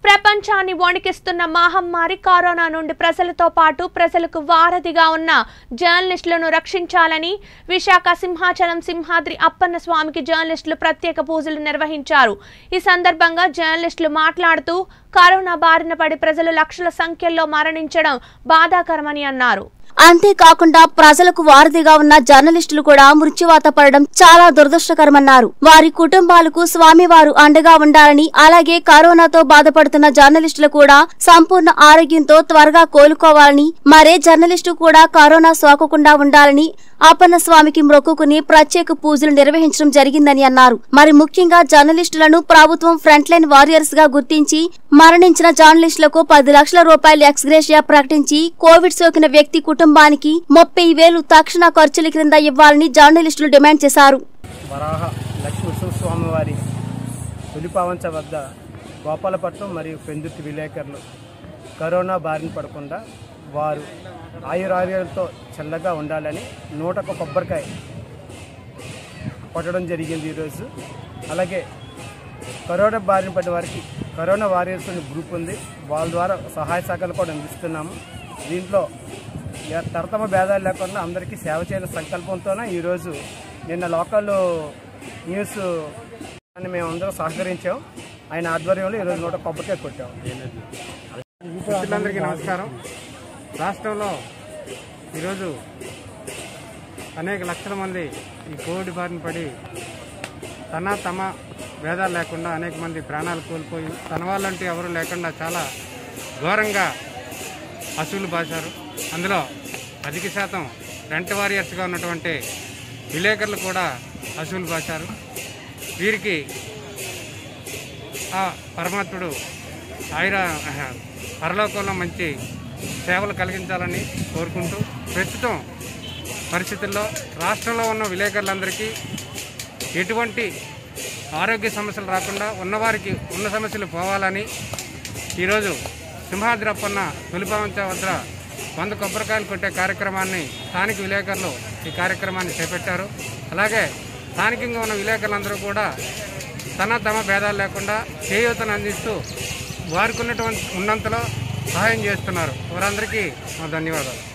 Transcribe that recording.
ప్రపంచాన్ని వణికిస్తున్న మహమ్మారి కరోనా నుండి ప్రజలతో పాటు ప్రజలకు వారధిగా ఉన్న జర్నలిస్టులను రక్షించాలని విశాఖ సింహాచలం సింహాద్రి అప్పన్న స్వామికి జర్నలిస్టులు ప్రత్యేక పూజలు నిర్వహించారు ఈ సందర్భంగా జర్నలిస్టులు మాట్లాడుతూ కరోనా బారిన పడి ప్రజలు లక్షల సంఖ్యలో మరణించడం బాధాకరమని అన్నారు అంతేకాకుండా ప్రజలకు వారధిగా ఉన్న జర్నలిస్టులు కూడా మృత్యువాత పడడం చాలా దురదృష్టకరమన్నారు వారి కుటుంబాలకు స్వామివారు అండగా ఉండాలని అలాగే కరోనాతో బాధపడుతున్న జర్నలిస్టులు కూడా సంపూర్ణ ఆరోగ్యంతో త్వరగా కోలుకోవాలని మరే జర్నలిస్టు కూడా కరోనా సోకకుండా ఉండాలని అప్పన్న స్వామికి మొక్కుకుని ప్రత్యేక పూజలు నిర్వహించడం జరిగిందని అన్నారు మరి ముఖ్యంగా జర్నలిస్టులను ప్రభుత్వం ఫ్రంట్ లైన్ వారియర్స్ గా గుర్తించి మరణించిన జర్నలిస్టులకు పది లక్షల రూపాయల ఎక్స్గ్రేషియా ప్రకటించి కోవిడ్ సోకిన వ్యక్తి కుటుంబానికి ముప్పై వేలు తక్షణ ఖర్చుల క్రింద ఇవ్వాలని జర్నలిస్టులు డిమాండ్ చేశారు వరాహ లక్ష్మీ స్వామివారి తొలిపావంచ వద్ద గోపాలపట్నం మరియు పెందుర్తి విలేకరులు కరోనా బారిన పడకుండా వారు ఆయురారోగ్యాలతో చల్లగా ఉండాలని నూటొక కొబ్బరికాయ కొట్టడం జరిగింది ఈరోజు అలాగే కరోనా బారిన పడిన వారికి కరోనా వారియర్స్ అనే గ్రూప్ ఉంది వాళ్ళ ద్వారా సహాయ సహకారాలు కూడా అందిస్తున్నాము దీంట్లో ఎ- తరతమ భేదాలు లేకుండా అందరికీ సేవ చేయాలని సంకల్పంతోనే ఈరోజు నిన్న లోకల్ న్యూస్ అని మేము అందరం సహకరించాం ఆయన ఆధ్వర్యంలో ఈరోజు నూట కొబ్బరికాయ కొట్టాం మిత్రులందరికీ నమస్కారం రాష్ట్రంలో ఈరోజు అనేక లక్షల మంది ఈ కోవిడ్ బారిన పడి తన తమ భేదాలు లేకుండా అనేక మంది ప్రాణాలు కోల్పోయి తన వాళ్ళంటూ ఎవరు లేకుండా చాలా ఘోరంగా అసూలు బాశారు అందులో అధిక శాతం రెంట్ వారియర్స్గా ఉన్నటువంటి విలేకరులు కూడా అసూలు బాశారు వీరికి ఆ పరమాత్ముడు ఆయుర పరలోకంలో మంచి సేవలు కలిగించాలని కోరుకుంటూ ప్రస్తుతం పరిస్థితుల్లో రాష్ట్రంలో ఉన్న విలేకరులందరికీ ఎటువంటి ఆరోగ్య సమస్యలు రాకుండా ఉన్నవారికి ఉన్న సమస్యలు పోవాలని ఈరోజు సింహాద్రప్పన్న తొలిపావంచ వద్ద వంద కొబ్బరికాయలు కొట్టే కార్యక్రమాన్ని స్థానిక విలేకరులు ఈ కార్యక్రమాన్ని చేపట్టారు అలాగే స్థానికంగా ఉన్న విలేకరులందరూ కూడా తన తమ భేదాలు లేకుండా చేయూతను అందిస్తూ వారికి ఉన్నటువంటి ఉన్నంతలో సహాయం చేస్తున్నారు వారందరికీ మా ధన్యవాదాలు